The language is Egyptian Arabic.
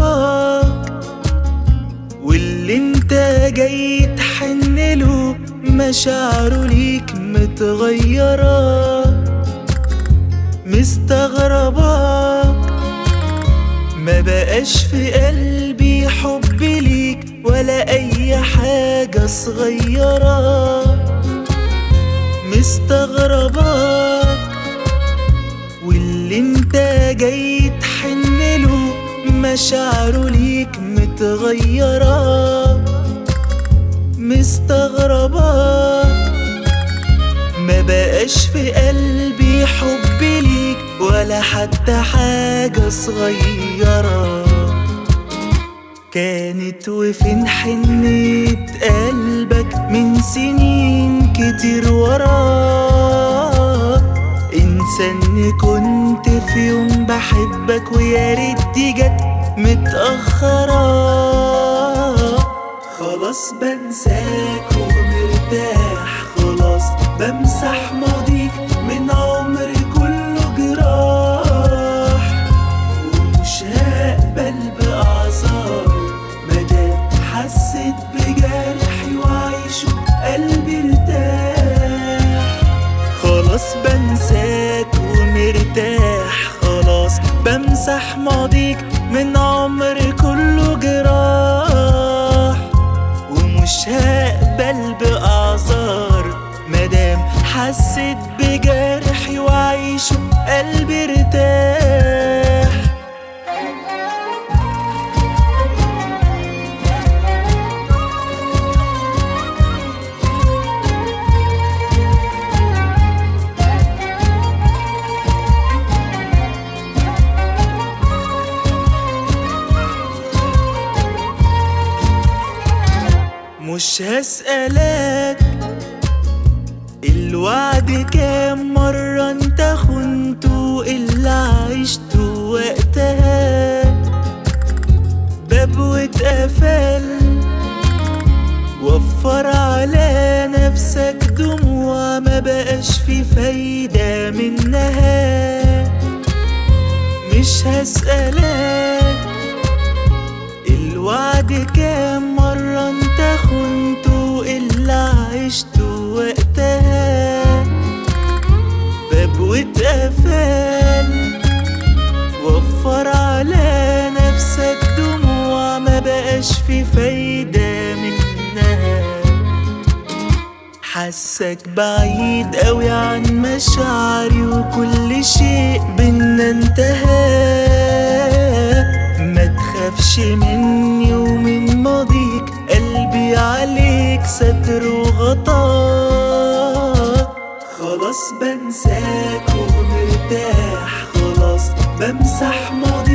مستغرباك واللي انت جاي تحنله مشاعره ليك متغيرة مستغرباك ما بقاش في قلبي حب ليك ولا اي حاجة صغيرة مستغرباك واللي انت جاي تحنله مشاعره ليك متغيرة مستغرباك ما بقاش في قلبي حب ليك ولا حتى حاجة صغيرة كانت وفين حنية قلبك من سنين كتير وراه انسى اني كنت في يوم بحبك ويا ريت دي جت متأخرة خلاص بنساك ومرتاح خلاص بمسح ماضيك من عمري كله جراح ومش هقبل بأعذار مادام حسيت بجرحي وعيشه قلبي ارتاح خلاص بنساك ومرتاح خلاص بمسح ماضيك من عمري كله جراح ومش هقبل بأعذار مادام حسيت بجرحي وعيشه قلبي ارتاح مش هسألك الوعد كام مرة انت خنته اللي عشته وقتها باب واتقفل وفر على نفسك دموع ما بقاش في فايدة منها مش هسألك الوعد كام مرة انت خنته اللي عشته وقتها باب واتقفل وفر على نفسك دموع ما بقاش في فايدة منها حاسك بعيد قوي عن مشاعري وكل شيء بينا انتهى ما تخافش مني ومن ماضيك قلبي عليك ستر وغطاء خلاص بنساك ومرتاح خلاص بمسح ماضي